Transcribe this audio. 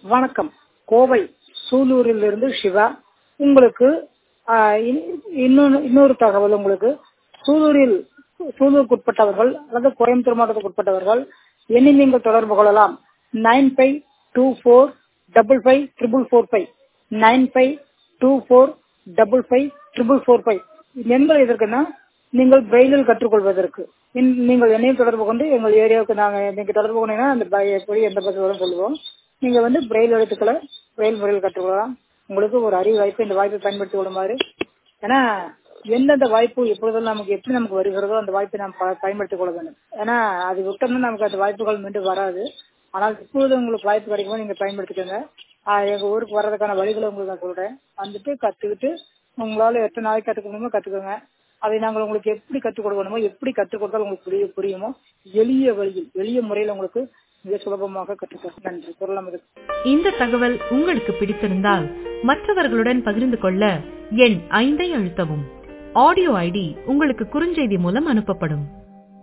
வணக்கம் கோவை சூலூரிலிருந்து சிவா உங்களுக்கு ஆஹ், இன்- இன்னொன்னு இன்னொரு தகவல் உங்களுக்கு சூலூரில் சூலூருக்குட்பட்டவர்கள் அல்லது கோயம்புத்தூர் மாவட்டத்துக்கு உட்பட்டவர்கள் என்னை நீங்கள் தொடர்பு கொள்ளலாம் nine five two four double five triple four five nine five two four double five triple four five எண்கள் எதற்குன்னா நீங்கள் பிரெயிலில் கற்றுக்கொள்வதற்கு இன்- நீங்கள் என்னையும் தொடர்பு கொண்டு எங்கள் ஏரியாவுக்கு நாங்கள் நீங்க தொடர்பு கொண்டீங்கன்னா அந்த ப- எப்படி எந்த பஸ் வரும் சொல்லுவோம் நீங்க வந்து பிரெயில் எழுத்துக்களை பிரெயில் முறையில் கற்றுக்கொள்ளலாம் உங்களுக்கு ஒரு அறிவு வாய்ப்பு இந்த வாய்ப்பை பயன்படுத்தி கொள்ளுமாறு ஏன்னா எந்தெந்த வாய்ப்பு எப்பொழுதெல்லாம் நமக்கு எப்படி நமக்கு வருகிறதோ அந்த வாய்ப்பை நாம் ப- பயன்படுத்திக் கொள்ள வேண்டும் ஏன்னா அது விட்டோம்னா நமக்கு அந்த வாய்ப்புகள் மீண்டும் வராது ஆனால் இப்பொழுது உங்களுக்கு வாய்ப்பு கிடைக்கும்போது நீங்க பயன்படுத்திக்கோங்க ஆஹ் எங்க ஊருக்கு வர்றதுக்கான வழிகளை உங்களுக்கு நான் சொல்றேன் வந்துட்டு கத்துக்கிட்டு உங்களால எத்தனை நாளைக்கு கத்துக்க முடியுமோ கத்துக்கோங்க அதை நாங்கள் உங்களுக்கு எப்படி கற்றுக் கொடுக்கணுமோ எப்படி கற்றுக் கொடுத்தால் உங்களுக்கு புரிய புரியுமோ எளிய வழியில் எளிய முறையில் உங்களுக்கு மிக சுலபமாக கற்றுத்தரும் நன்றி குரல் இந்த தகவல் உங்களுக்கு பிடித்திருந்தால் மற்றவர்களுடன் பகிர்ந்து கொள்ள எண் ஐந்தை அழுத்தவும் ஆடியோ ஐடி உங்களுக்கு குறுஞ்செய்தி மூலம் அனுப்பப்படும்